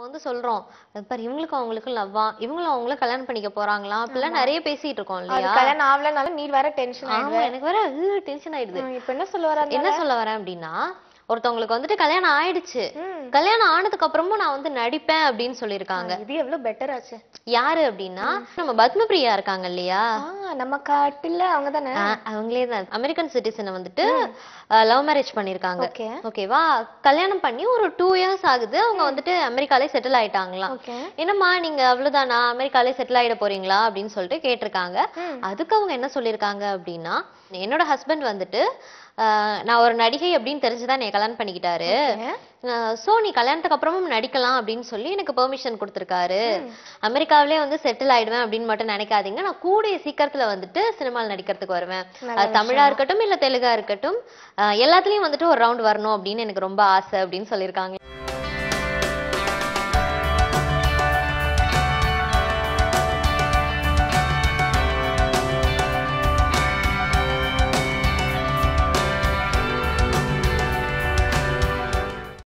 வந்து சொல்றோம் அது பாரு இவங்களுக்கும் அவங்களுக்கும் லவ்வா இவங்களும் அவங்கள கல்யாணம் பண்ணிக்க போறாங்களா அப்படிலாம் நிறைய பேசிட்டு இருக்கோம் அது இல்லையா கல்யாணம் ஆகலனால நீ வேற டென்ஷன் ஆமா எனக்கு வேற டென்ஷன் ஆயிடுது இப்ப என்ன சொல்ல வர என்ன சொல்ல வரேன் அப்படின்னா ஒருத்தவங்களுக்கு வந்துட்டு கல்யாணம் ஆயிடுச்சு ம். கல்யாணம் ஆனதுக்கு அப்புறமும் நான் வந்து நடிப்பேன் அப்படின்னு சொல்லியிருக்காங்க இது எவ்வளவு பெட்டர் ஆச்சு யாரு அப்படின்னா நம்ம பத்மபிரியா இருக்காங்க இல்லையா ஆ நம்ம காட்டுல அவங்க தானே ஆ, அவங்களே தான் அமெரிக்கன் சிட்டிசனை வந்துட்டு லவ் மேரேஜ் பண்ணிருக்காங்க ஓகே ஓகேவா கல்யாணம் பண்ணி ஒரு டூ இயர்ஸ் ஆகுது அவங்க வந்துட்டு அமெரிக்காலே செட்டில் ஆயிட்டாங்களாம் ஓகே என்னம்மா நீங்க அவ்வளவுதானா அமெரிக்காலே செட்டில் ஆயிட போறீங்களா அப்படின்னு சொல்லிட்டு கேட்டிருக்காங்க ம். அதுக்கு அவங்க என்ன சொல்லியிருக்காங்க அப்படின்னா என்னோட ஹஸ்பண்ட் வந்துட்டு ஆஹ், நான் ஒரு நடிகை அப்படின்னு தெரிஞ்சுதான் என்னை கல்யாணம் பண்ணிக்கிட்டாரு சோ நீ கல்யாணத்துக்கு அப்புறமும் நடிக்கலாம் அப்படின்னு சொல்லி எனக்கு பெர்மிஷன் கொடுத்திருக்காரு அமெரிக்காவிலே வந்து செட்டில் ஆயிடுவேன் அப்படின்னு மட்டும் நினைக்காதீங்க நான் கூடிய சீக்கிரத்துல வந்துட்டு சினிமாவில் நடிக்கிறதுக்கு வருவேன் நல்ல அது தமிழா இருக்கட்டும் இல்ல தெலுங்கா இருக்கட்டும் ஆஹ் எல்லாத்துலயும் வந்துட்டு ஒரு ரவுண்ட் வரணும் அப்படின்னு எனக்கு ரொம்ப ஆசை அப்படின்னு சொல்லியிருக்காங்க